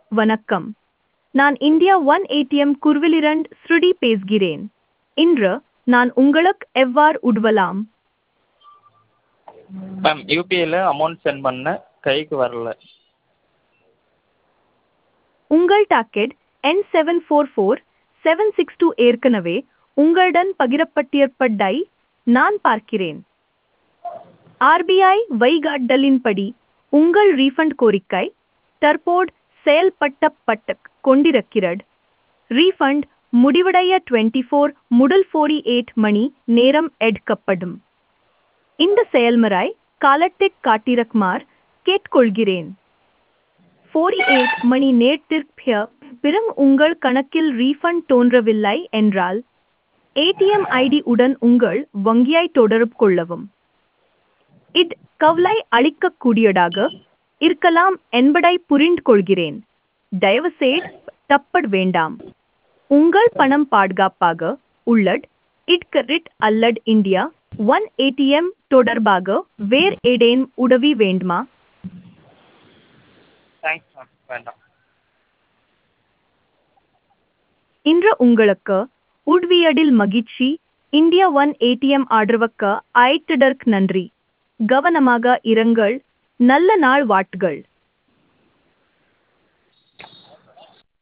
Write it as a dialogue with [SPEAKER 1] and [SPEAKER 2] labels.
[SPEAKER 1] வணக்கம் நான் India one ATM குர்விலிரண்ட் ஸ்ருடி பேசுகிறேன் இன்று நான் உங்களுக்கு எவ்வாறு உதவலாம்
[SPEAKER 2] மேம் யூபிஐயில் அமௌண்ட் சென்ட் பண்ணேன் கைக்கு வரல
[SPEAKER 1] உங்கள் டாக்கெட் என் seven four four seven six two ஏற்கனவே உங்களுடன் பகிரப்பட்டிருப்பதை நான் பார்க்கிறேன் ஆர்பிஐ வழிகாட்டலின்படி உங்கள் ரீஃபண்ட் கோரிக்கை தற்போது செயல்பட்டப்பட்டு கொண்டிருக்கிறது ரீஃபண்ட் முடிவடைய டுவெண்ட்டி ஃபோர் முதல் ஃபோர்டி எயிட் மணி நேரம் எடுக்கப்படும் இந்த செயல்முறை காலத்தைக் காட்டிருக்குமாறு கேட்டுக்கொள்கிறேன் ஃபோர்டி எயிட் மணி நேரத்திற்கு பிறகு உங்கள் கணக்கில் ரீஃபண்ட் தோன்றவில்லை என்றால் ஏடிஎம் ஐடி உடன் உங்கள் வங்கியை தொடர்பு கொள்ளவும் இது கவலை அளிக்கக்கூடியதாக இருக்கலாம் என்பதை புரிந்து கொள்கிறேன் தயவுசெய்து தப்பட வேண்டாம் உங்கள் பணம் பாதுகாப்பாக உள்ளது இட்கரிட் அல்லது இந்தியா ஒன் ஏடிஎம் தொடர்பாக வேறு ஏதேனும் உதவி வேண்டுமா
[SPEAKER 2] தேங்க்ஸ் மேம் வேண்டாம்
[SPEAKER 1] இன்று உங்களுக்கு உட்வியடில் மகிழ்ச்சி இந்தியா ஒன் ஏடிஎம் ஆதரவுக்கு அழைத்ததற்கு நன்றி கவனமாக இருங்கள் நல்ல நாள் வாட்டுகள்